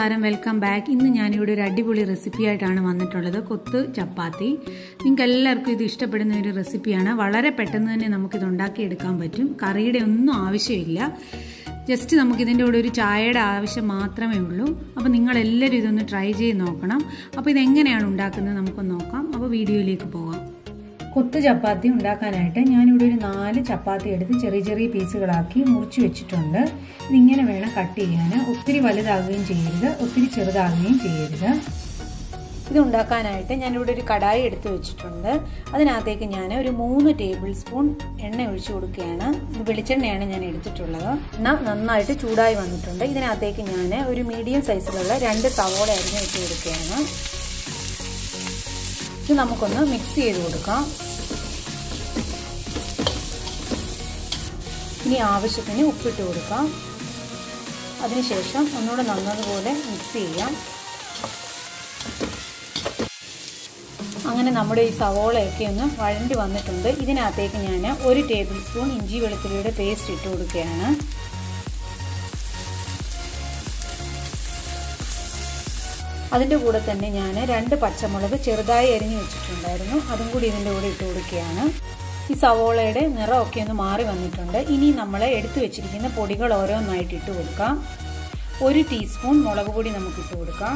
നമസ്കാരം welcome back ഇന്ന് ഞാനിവിടെ ഒരു അടിപൊളി റെസിപ്പി ആയിട്ടാണ് വന്നിട്ടുള്ളത് കൊത്ത് ചപ്പാത്തി നിങ്ങൾക്ക് എല്ലാവർക്കും ഇത് ഇഷ്ടപ്പെടുന്ന ഒരു റെസിപ്പിയാണ് വളരെ പെട്ടെന്ന് തന്നെ നമുക്കിത് ഉണ്ടാക്കിയെടുക്കാൻ പറ്റും കറിയുടെ ഒന്നും ആവശ്യമില്ല ജസ്റ്റ് നമുക്ക് ഇതിൻ്റെ കൂടെ ഒരു ചായയുടെ ആവശ്യം മാത്രമേ ഉള്ളൂ അപ്പോൾ നിങ്ങളെല്ലാവരും ഇതൊന്ന് ട്രൈ ചെയ്ത് നോക്കണം അപ്പോൾ ഇതെങ്ങനെയാണ് ഉണ്ടാക്കുന്നത് നമുക്കൊന്ന് നോക്കാം അപ്പോൾ വീഡിയോയിലേക്ക് പോകാം കൊത്ത് ചപ്പാത്തി ഉണ്ടാക്കാനായിട്ട് ഞാനിവിടെ ഒരു നാല് ചപ്പാത്തി എടുത്ത് ചെറിയ ചെറിയ പീസുകളാക്കി മുറിച്ച് വെച്ചിട്ടുണ്ട് ഇതിങ്ങനെ വേണം കട്ട് ചെയ്യാൻ ഒത്തിരി വലുതാകുകയും ചെയ്യരുത് ഒത്തിരി ചെറുതാകുകയും ചെയ്യരുത് ഇത് ഉണ്ടാക്കാനായിട്ട് ഞാനിവിടെ ഒരു കടായി എടുത്ത് വെച്ചിട്ടുണ്ട് അതിനകത്തേക്ക് ഞാൻ ഒരു മൂന്ന് ടേബിൾ സ്പൂൺ എണ്ണ ഒഴിച്ചു കൊടുക്കുകയാണ് ഇത് വെളിച്ചെണ്ണയാണ് ഞാൻ എടുത്തിട്ടുള്ളത് എണ്ണ നന്നായിട്ട് ചൂടായി വന്നിട്ടുണ്ട് ഇതിനകത്തേക്ക് ഞാൻ ഒരു മീഡിയം സൈസിലുള്ള രണ്ട് സവോള അരിഞ്ഞ് വെച്ച് കൊടുക്കുകയാണ് ഇത് നമുക്കൊന്ന് മിക്സ് ചെയ്ത് കൊടുക്കാം ഇനി ആവശ്യത്തിന് ഉപ്പിട്ട് കൊടുക്കാം അതിനുശേഷം ഒന്നുകൂടെ നന്നതുപോലെ മിക്സ് ചെയ്യാം അങ്ങനെ നമ്മുടെ ഈ സവോളയൊക്കെ ഒന്ന് വഴണ്ടി വന്നിട്ടുണ്ട് ഇതിനകത്തേക്ക് ഞാൻ ഒരു ടേബിൾ സ്പൂൺ ഇഞ്ചി വെളുത്തുള്ളിയുടെ പേസ്റ്റ് ഇട്ട് കൊടുക്കുകയാണ് അതിൻ്റെ കൂടെ തന്നെ ഞാൻ രണ്ട് പച്ചമുളക് ചെറുതായി അരിഞ്ഞു വെച്ചിട്ടുണ്ടായിരുന്നു അതും കൂടി ഇതിൻ്റെ കൂടെ ഇട്ട് കൊടുക്കുകയാണ് ഈ സവോളയുടെ നിറമൊക്കെ ഒന്ന് മാറി വന്നിട്ടുണ്ട് ഇനി നമ്മൾ എടുത്തു വെച്ചിരിക്കുന്ന പൊടികൾ ഓരോന്നായിട്ട് ഇട്ട് കൊടുക്കാം ഒരു ടീസ്പൂൺ മുളക് പൊടി നമുക്ക് ഇട്ട് കൊടുക്കാം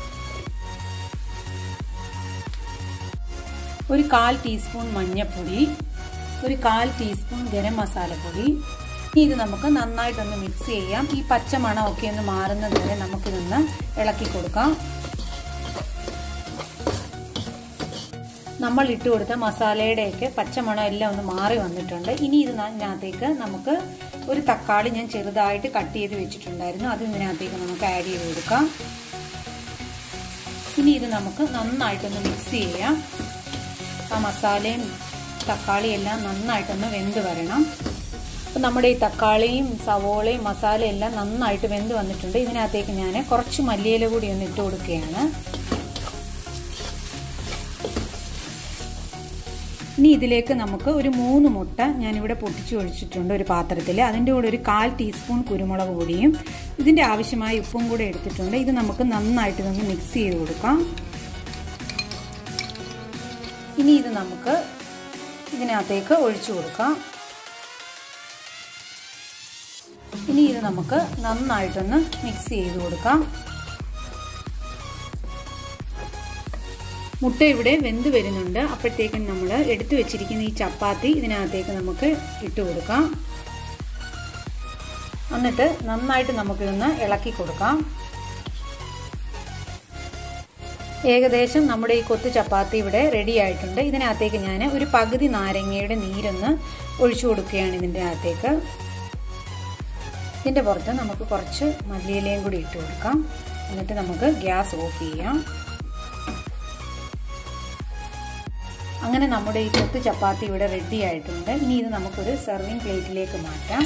ഒരു കാൽ ടീസ്പൂൺ മഞ്ഞൾപ്പൊടി ഒരു കാൽ ടീസ്പൂൺ ഗരം മസാലപ്പൊടി ഇനി ഇത് നമുക്ക് നന്നായിട്ടൊന്ന് മിക്സ് ചെയ്യാം ഈ പച്ച മണമൊക്കെ ഒന്ന് മാറുന്നത് വരെ നമുക്കിതൊന്ന് ഇളക്കി കൊടുക്കാം നമ്മൾ ഇട്ട് കൊടുത്ത മസാലയുടെയൊക്കെ പച്ചമണം എല്ലാം ഒന്ന് മാറി വന്നിട്ടുണ്ട് ഇനി ഇതിനകത്തേക്ക് നമുക്ക് ഒരു തക്കാളി ഞാൻ ചെറുതായിട്ട് കട്ട് ചെയ്ത് വെച്ചിട്ടുണ്ടായിരുന്നു അത് ഇതിനകത്തേക്ക് നമുക്ക് ആഡ് ചെയ്ത് കൊടുക്കാം ഇനി ഇത് നമുക്ക് നന്നായിട്ടൊന്ന് മിക്സ് ചെയ്യാം ആ മസാലയും തക്കാളിയും എല്ലാം നന്നായിട്ടൊന്ന് വെന്ത് വരണം അപ്പം നമ്മുടെ ഈ തക്കാളിയും സവോളയും മസാലയും എല്ലാം നന്നായിട്ട് വെന്ത് വന്നിട്ടുണ്ട് ഇതിനകത്തേക്ക് ഞാൻ കുറച്ച് മല്ലിയില കൂടി ഒന്ന് ഇട്ട് കൊടുക്കുകയാണ് ഇനി ഇതിലേക്ക് നമുക്ക് ഒരു മൂന്ന് മുട്ട ഞാനിവിടെ പൊട്ടിച്ചു ഒഴിച്ചിട്ടുണ്ട് ഒരു പാത്രത്തിൽ അതിൻ്റെ കൂടെ ഒരു കാൽ ടീസ്പൂൺ കുരുമുളക് പൊടിയും ഇതിൻ്റെ ആവശ്യമായ ഉപ്പും കൂടെ എടുത്തിട്ടുണ്ട് ഇത് നമുക്ക് നന്നായിട്ട് ഇതൊന്ന് മിക്സ് ചെയ്ത് കൊടുക്കാം ഇനി ഇത് നമുക്ക് ഇതിനകത്തേക്ക് ഒഴിച്ചു കൊടുക്കാം ഇനി ഇത് നമുക്ക് നന്നായിട്ടൊന്ന് മിക്സ് ചെയ്ത് കൊടുക്കാം മുട്ട ഇവിടെ വെന്ത് വരുന്നുണ്ട് അപ്പോഴത്തേക്കും നമ്മൾ എടുത്തു വെച്ചിരിക്കുന്ന ഈ ചപ്പാത്തി ഇതിനകത്തേക്ക് നമുക്ക് ഇട്ട് കൊടുക്കാം എന്നിട്ട് നന്നായിട്ട് നമുക്കിതൊന്ന് ഇളക്കി കൊടുക്കാം ഏകദേശം നമ്മുടെ ഈ കൊത്തു ചപ്പാത്തി ഇവിടെ റെഡി ആയിട്ടുണ്ട് ഇതിനകത്തേക്ക് ഞാൻ ഒരു പകുതി നാരങ്ങയുടെ നീരൊന്ന് ഒഴിച്ചു കൊടുക്കുകയാണ് ഇതിൻ്റെ അകത്തേക്ക് ഇതിൻ്റെ പുറത്ത് നമുക്ക് കുറച്ച് മല്ലിയിലയും കൂടി ഇട്ട് കൊടുക്കാം എന്നിട്ട് നമുക്ക് ഗ്യാസ് ഓഫ് ചെയ്യാം അങ്ങനെ നമ്മുടെ ഈ കൊത്തു ചപ്പാത്തി ഇവിടെ റെഡി ആയിട്ടുണ്ട് ഇനി ഇത് നമുക്കൊരു സെർവിങ് പ്ലേറ്റിലേക്ക് മാറ്റാം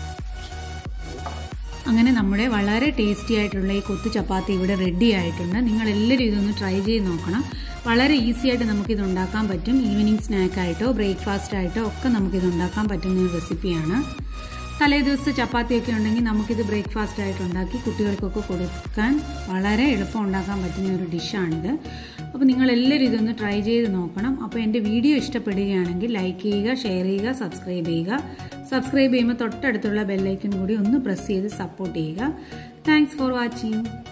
അങ്ങനെ നമ്മുടെ വളരെ ടേസ്റ്റി ആയിട്ടുള്ള ഈ കൊത്തു ചപ്പാത്തി ഇവിടെ റെഡി ആയിട്ടുണ്ട് നിങ്ങൾ എല്ലാവരും ഇതൊന്ന് ട്രൈ ചെയ്ത് നോക്കണം വളരെ ഈസി ആയിട്ട് നമുക്കിത് ഉണ്ടാക്കാൻ പറ്റും ഈവനിങ് സ്നാക്കായിട്ടോ ബ്രേക്ക്ഫാസ്റ്റ് ആയിട്ടോ ഒക്കെ നമുക്കിത് ഉണ്ടാക്കാൻ പറ്റുന്ന ഒരു റെസിപ്പിയാണ് തലേ ദിവസത്തെ ചപ്പാത്തിയൊക്കെ ഉണ്ടെങ്കിൽ നമുക്കിത് ബ്രേക്ക്ഫാസ്റ്റ് ആയിട്ട് ഉണ്ടാക്കി കുട്ടികൾക്കൊക്കെ കൊടുക്കാൻ വളരെ എളുപ്പം ഉണ്ടാക്കാൻ പറ്റുന്ന ഒരു ഡിഷാണിത് അപ്പോൾ നിങ്ങൾ എല്ലാവരും ഇതൊന്ന് ട്രൈ ചെയ്ത് നോക്കണം അപ്പോൾ എൻ്റെ വീഡിയോ ഇഷ്ടപ്പെടുകയാണെങ്കിൽ ലൈക്ക് ചെയ്യുക ഷെയർ ചെയ്യുക സബ്സ്ക്രൈബ് ചെയ്യുക സബ്സ്ക്രൈബ് ചെയ്യുമ്പോൾ തൊട്ടടുത്തുള്ള ബെല്ലൈക്കൺ കൂടി ഒന്ന് പ്രസ് ചെയ്ത് സപ്പോർട്ട് ചെയ്യുക താങ്ക്സ് ഫോർ വാച്ചിങ്